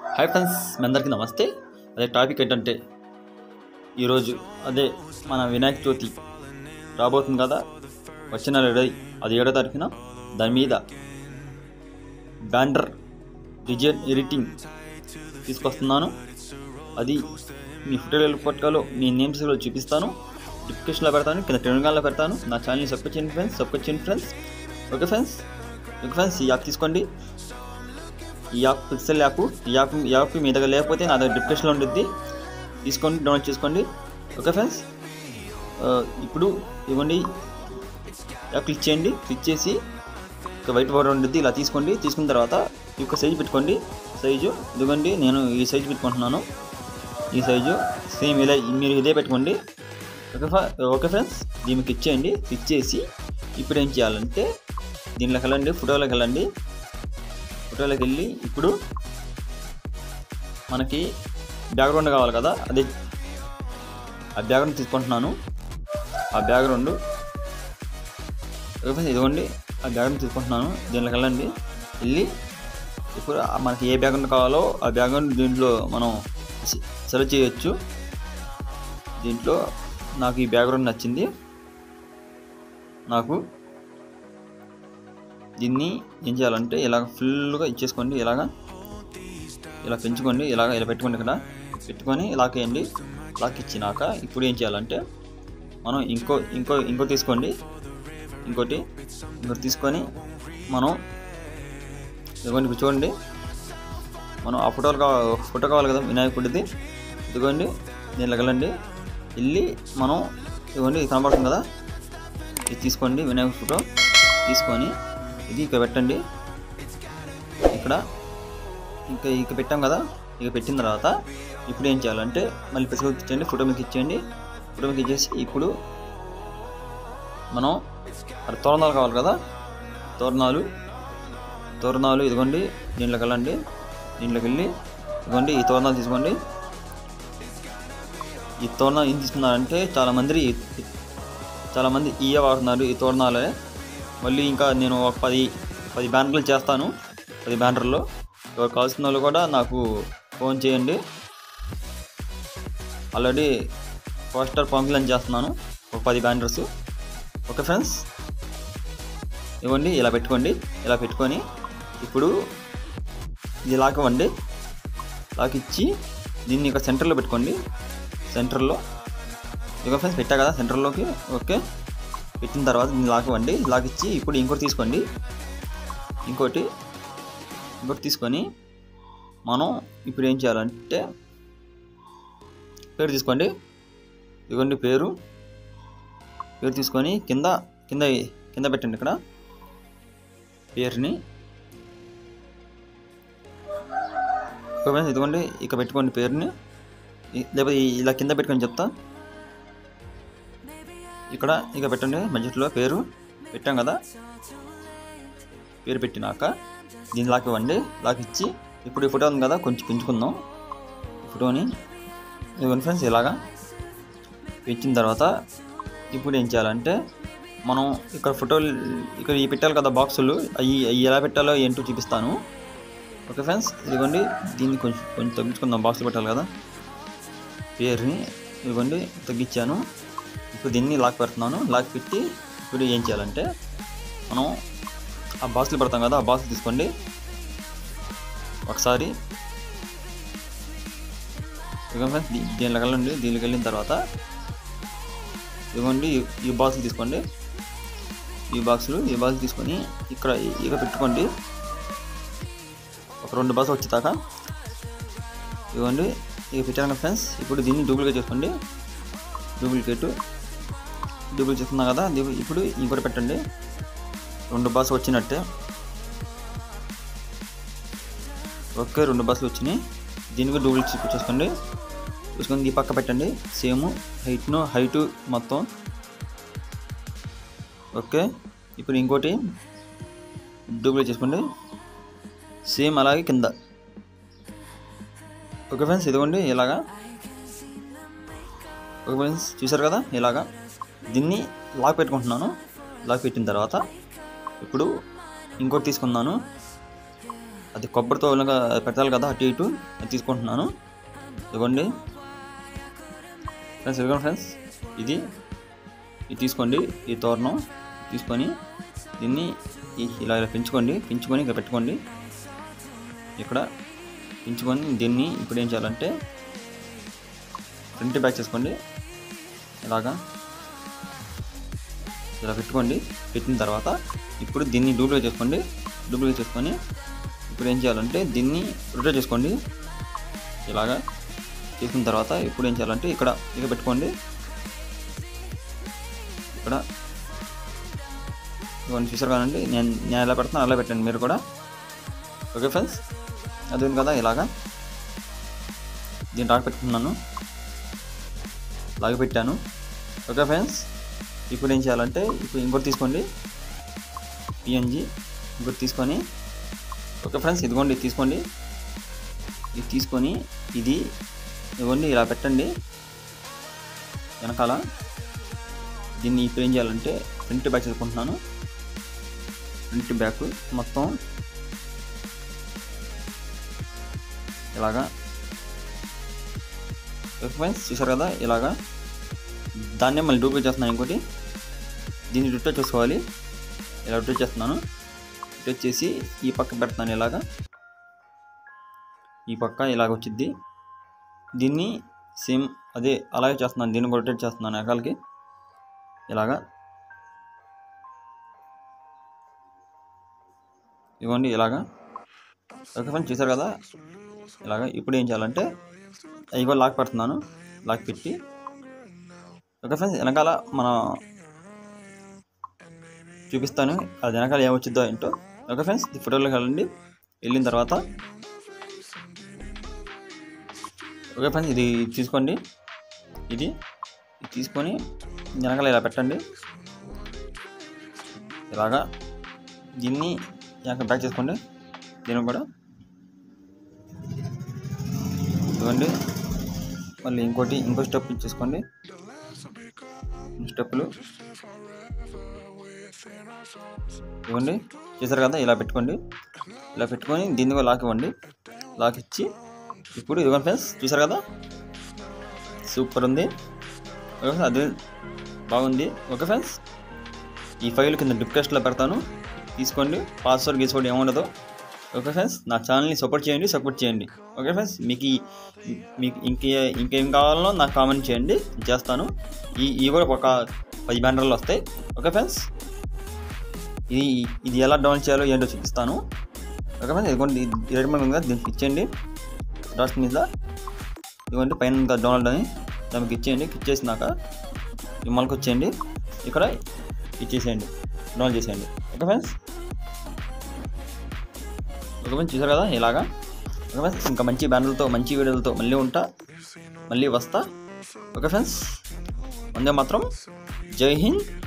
hi friends మీ అందరికీ నమస్తే అదే టాపిక్ ఏంటంటే ఈరోజు అదే మన వినాయక చవితి రాబోతుంది కదా వచ్చిన నెల ఏడో అది ఏడో తారీఖున దాని మీద బ్యాండర్ డిజైన్ ఎడిటింగ్ తీసుకొస్తున్నాను అది మీ ఫోటోలు పట్టుకలో మీ నేమ్స్లో చూపిస్తాను డిస్క్రిప్షన్లో పెడతాను కింద టెలిగ్రామ్లో పెడతాను నా ఛానల్ని సబ్స్క్రైబ్ చేయండి ఫ్రెండ్స్ సబ్స్క్రైబ్ చేయండి friends okay friends okay friends ఈ యాప్ తీసుకోండి ఈ యాప్ పిక్సెల్ యాప్ ఈ యాప్ ఈ యాప్ మీ దగ్గర లేకపోతే నా దగ్గర డిస్క్రిప్షన్లో ఉంటుంది తీసుకోండి డౌన్లోడ్ చేసుకోండి ఓకే ఫ్రెండ్స్ ఆ, ఇప్పుడు ఇవ్వండి యాప్ క్లిక్ చేయండి క్లిక్ చేసి ఒక వైట్ బోర్డర్ ఉంటుంది ఇలా తీసుకోండి తీసుకున్న తర్వాత ఈ యొక్క సైజు పెట్టుకోండి సైజు ఇదిగోండి నేను ఈ సైజు పెట్టుకుంటున్నాను ఈ సైజు సేమ్ ఇలా మీరు ఇదే పెట్టుకోండి ఓకే ఫ- ఓకే ఫ్రెండ్స్ దీనికి క్లిక్ చేయండి క్లిక్ చేసి ఇప్పుడు ఏం చేయాలంటే దీనిలోకి వెళ్ళండి ఫోటోలోకి వెళ్ళండి ఫోటోలోకి వెళ్ళి ఇప్పుడు మనకి బ్యాక్గ్రౌండ్ కావాలి కదా అది ఆ బ్యాక్గ్రౌండ్ తీసుకుంటున్నాను ఆ బ్యాక్గ్రౌండ్ ఓకే ఫ్రెండ్స్ ఇదిగోండి ఆ బ్యాక్గ్రౌండ్ తీసుకుంటున్నాను దీనిలోకి వెళ్ళండి వెళ్ళి ఇప్పుడు ఆ మనకి ఏ బ్యాక్గ్రౌండ్ కావాలో ఆ బ్యాక్గ్రౌండ్ దీంట్లో మనం సెలెక్ట్ చేయొచ్చు దీంట్లో నాకు ఈ బ్యాక్గ్రౌండ్ నచ్చింది నాకు దీన్ని ఏం చేయాలంటే ఇలాగ ఫుల్గా ఇచ్చేసుకోండి ఇలాగా ఇలా పెంచుకోండి ఇలాగ ఇలా పెట్టుకోండి ఇక్కడ పెట్టుకొని లాక్ వేయండి లాక్ ఇచ్చినాక ఇప్పుడు ఏం చేయాలంటే మనం ఇంకో ఇంకో ఇంకో తీసుకోండి ఇంకోటి ఇంకోటి తీసుకొని మనం ఇదిగోండి ఇప్పుడు చూడండి మనం ఆ ఫోటోలు కావాలి ఫోటో కావాలి కదా వినాయకుడిది ఇదిగోండి దీనిలోకి వెళ్ళండి వెళ్ళి మనం ఇదిగోండి ఇది కనబడుతుంది కదా ఇది తీసుకోండి వినాయకుడి ఫోటో తీసుకొని ఇది ఇక్కడ పెట్టండి ఇక్కడ ఇంకా ఇక పెట్టాం కదా ఇక పెట్టిన తర్వాత ఇప్పుడు ఏం చేయాలంటే మళ్ళీ పెసగా ఇచ్చేయండి ఫోటో మీకు ఇచ్చేయండి ఫోటో మీకు ఇచ్చేసి ఇప్పుడు మనం అది తోరణాలు కావాలి కదా తోరణాలు తోరణాలు ఇదిగోండి దీంట్లోకి వెళ్ళండి దీంట్లోకి వెళ్ళి ఇదిగోండి ఈ తోరణాలు తీసుకోండి ఈ తోరణాలు ఏం తీసుకున్నారంటే చాలామంది చాలామంది ఇయే వాడుతున్నారు ఈ తోరణాలే మళ్ళీ ఇంకా నేను ఒక పది పది బ్యానర్లు చేస్తాను పది బ్యానర్లో ఎవరు కావాల్సిన వాళ్ళు కూడా నాకు ఫోన్ చేయండి ఆల్రెడీ పోస్టర్ పంపిణీ చేస్తున్నాను ఒక పది బ్యానర్స్ ఓకే ఫ్రెండ్స్ ఇవ్వండి ఇలా పెట్టుకోండి ఇలా పెట్టుకొని ఇప్పుడు ఇది లాక్ ఇవ్వండి లాక్ ఇచ్చి దీన్ని ఇక సెంటర్లో పెట్టుకోండి సెంటర్లో ఇక ఫ్రెండ్స్ పెట్టా కదా సెంటర్లోకి ఓకే పెట్టిన తర్వాత దీన్ని లాక్ ఇవ్వండి లాక్ ఇచ్చి ఇప్పుడు ఇంకోటి తీసుకోండి ఇంకోటి ఇంకోటి తీసుకొని మనం ఇప్పుడు ఏం చేయాలంటే పేరు తీసుకోండి ఇదిగోండి పేరు పేరు తీసుకొని కింద కింద కింద పెట్టండి ఇక్కడ పేరుని ఓకే ఫ్రెండ్స్ ఇదిగోండి ఇక పెట్టుకోండి పేరుని ఇ- లేకపోతే ఈ- ఇలా కింద పెట్టుకొని చెప్తా ఇక్కడ ఇక పెట్టండి బడ్జెట్లో పేరు పెట్టాం కదా పేరు పెట్టినాక దీన్ని లాక్ ఇవ్వండి లాక్ ఇచ్చి ఇప్పుడు ఈ ఫోటో ఉంది కదా కొంచెం పెంచుకుందాం ఈ ఫోటోని ఇదిగోండి ఫ్రెండ్స్ ఇలాగా పెంచిన తర్వాత ఇప్పుడు ఏం చేయాలంటే మనం ఇక్కడ ఫోటోలు ఇక్కడ ఈ పెట్టాలి కదా బాక్సులు అవి అవి ఎలా పెట్టాలో ఏంటో చూపిస్తాను ఓకే ఫ్రెండ్స్ ఇదిగోండి దీన్ని కొంచెం కొంచెం తగ్గించుకుందాం బాక్సులు పెట్టాలి కదా పేరుని ఇదిగోండి తగ్గించాను ఇప్పుడు దీన్ని లాక్ పెడుతున్నాను లాక్ పెట్టి ఇప్పుడు ఏం చేయాలంటే మనం ఆ బాక్సులు పెడతాం కదా ఆ బాక్స్ తీసుకోండి ఒకసారి ఇదిగో ఫ్రెండ్స్ దీ- దీనిలోకి వెళ్ళండి దీనికి వెళ్ళిన తర్వాత ఇదిగోండి ఈ- ఈ బాక్సులు తీసుకోండి ఈ బాక్సులు ఈ బాక్స్ తీసుకొని ఇక్కడ ఇక పెట్టుకోండి ఒక రెండు బాక్స్ వచ్చేదాకా ఇదిగోండి ఇక పెట్టాను కదా ఫ్రెండ్స్ ఇప్పుడు దీన్ని డూప్లికేట్ చేసుకోండి డూప్లికేట్ డూప్లికేట్ చేసుకున్నాం కదా ఇది- ఇప్పుడు ఇంకోటి పెట్టండి రెండు బాక్స్ వచ్చినట్టే ఓకే రెండు బస్సులు వచ్చినాయి దీనికి డూప్లికేట్ చేసుకోండి చూసుకొని ఈ పక్క పెట్టండి సేమ్ హైట్ను హైటు మొత్తం ఓకే ఇప్పుడు ఇంకోటి డూప్లికేట్ చేసుకోండి సేమ్ అలాగే కింద ఓకే ఫ్రెండ్స్ ఇదిగోండి ఇలాగా ఓకే ఫ్రెండ్స్ చూసారు కదా ఇలాగా దీన్ని లాక్ పెట్టుకుంటున్నాను లాక్ పెట్టిన తర్వాత ఇప్పుడు ఇంకోటి తీసుకున్నాను అది కొబ్బరితో ఇలాగా పెట్టాలి కదా అటు ఇటు అది తీసుకుంటున్నాను ఇదిగోండి ఫ్రెండ్స్ ఇదిగోండి ఫ్రెండ్స్ ఇది ఇది తీసుకోండి ఈ తోరణం తీసుకొని దీన్ని ఈ- ఇలా ఇలా పెంచుకోండి పెంచుకొని ఇక్కడ పెట్టుకోండి ఇక్కడ పెంచుకొని దీన్ని ఇప్పుడు ఏం చేయాలంటే ఫ్రంట్ బ్యాక్ చేసుకోండి ఇలాగా ఇలా పెట్టుకోండి పెట్టిన తర్వాత ఇప్పుడు దీన్ని డూప్లికేట్ చేసుకోండి డూప్లికేట్ చేసుకొని ఇప్పుడు ఏం చేయాలంటే దీన్ని రొటేట్ చేసుకోండి ఇలాగా చేసుకున్న తర్వాత ఇప్పుడు ఏం చేయాలంటే ఇక్కడ ఇక పెట్టుకోండి ఇక్కడ ఇవన్నీ చూసారు కదండి నేను నేను ఎలా పెడుతున్నాను అలా పెట్టండి మీరు కూడా ఓకే ఫ్రెండ్స్ అది ఉంది కదా ఇలాగా దీన్ని రాక పెట్టుకున్నాను లాగి పెట్టాను ఓకే ఫ్రెండ్స్ ఇప్పుడు ఏం చేయాలంటే ఇప్పుడు ఇంకోటి తీసుకోండి పిఎన్జి ఇంకోటి తీసుకొని ఓకే ఫ్రెండ్స్ ఇదిగోండి ఇది తీసుకోండి ఇది తీసుకొని ఇది ఇదిగోండి ఇలా పెట్టండి వెనకాల దీన్ని ఇప్పుడు ఏం చేయాలంటే ఫ్రంట్ బ్యాక్ చేసుకుంటున్నాను ఫ్రంట్ బ్యాక్ మొత్తం ఇలాగా ఓకే ఫ్రెండ్స్ చూసారు కదా ఇలాగా దాన్నే మళ్ళీ డూప్లికేట్ చేస్తున్నాను ఇంకోటి దీన్ని రొటేట్ చేసుకోవాలి ఇలా రొటేట్ చేస్తున్నాను రొటేట్ చేసి ఈ పక్క పెడుతున్నాను ఇలాగా ఈ పక్క ఇలాగ వచ్చింది దీన్ని సేమ్ అదే అలాగే చేస్తున్నాను దీన్ని కూడా రొటేట్ చేస్తున్నాను ఎకాలకి ఇలాగా ఇవ్వండి ఇలాగా ఓకే ఫ్రెండ్స్ చూసారు కదా ఇలాగా ఇప్పుడు ఏం చేయాలంటే ఇగో లాక్ పెడుతున్నాను లాక్ పెట్టి ఓకే ఫ్రెండ్స్ వెనకాల మన చూపిస్తాను అది వెనకాల ఏమొచ్చిందో ఏంటో ఓకే ఫ్రెండ్స్ ఈ ఫోటోలోకి వెళ్ళండి వెళ్ళిన తర్వాత ఓకే ఫ్రెండ్స్ ఇది తీసుకోండి ఇది ఇది తీసుకొని వెనకాల ఇలా పెట్టండి ఇలాగా దీన్ని వెనక బ్యాక్ చేసుకోండి దీన్ని కూడా ఇవ్వండి మళ్ళీ ఇంకోటి ఇంకో స్టెప్ ఇచ్చేసుకోండి స్టెప్పులు ఇవ్వండి చేశారు కదా ఇలా పెట్టుకోండి ఇలా పెట్టుకొని దీన్ని కూడా లాక్ ఇవ్వండి లాక్ ఇచ్చి ఇప్పుడు ఇదిగోండి ఫ్రెండ్స్ చూసారు కదా సూపర్ ఉంది ఓకే ఫ్రెండ్స్ అది బాగుంది ఓకే ఫ్రెండ్స్ ఈ ఫైల్ కింద డిస్క్రిప్షన్లో పెడతాను తీసుకోండి పాస్వర్డ్ గీసుకోండి ఏముండదు ఓకే ఫ్రెండ్స్ నా ఛానల్ని సపోర్ట్ చేయండి సపోర్ట్ చేయండి ఓకే ఫ్రెండ్స్ మీకు ఈ- మీకు ఇంకే ఇంకేం కావాలనో నాకు కామెంట్ చేయండి చేస్తాను ఈ ఇవి కూడా ఒక పది బ్యానర్లు వస్తాయి ఓకే ఫ్రెండ్స్ ఇది ఇది ఎలా డౌన్లోడ్ చేయాలో ఏంటో చూపిస్తాను ఓకే ఫ్రెండ్స్ ఇదిగోండి ఇది రెడ్ మార్క్ ఉంది కదా దీనికి ఇచ్చేయండి డాట్స్ మీద ఇదిగోండి పైన ఉంది కదా డౌన్లోడ్ అని దానికి ఇచ్చేయండి ఇచ్చేసినాక ఈ మొలకి వచ్చేయండి ఇక్కడ ఇచ్చేసేయండి డౌన్లోడ్ చేసేయండి ఓకే ఫ్రెండ్స్ ఓకే ఫ్రెండ్స్ చూసారు కదా ఇలాగా ఓకే ఫ్రెండ్స్ ఇంకా మంచి బ్యానర్లతో మంచి వీడియోలతో మళ్ళీ ఉంటా మళ్ళీ వస్తా ఓకే ఫ్రెండ్స్ వందే మాత్రం జై హింద్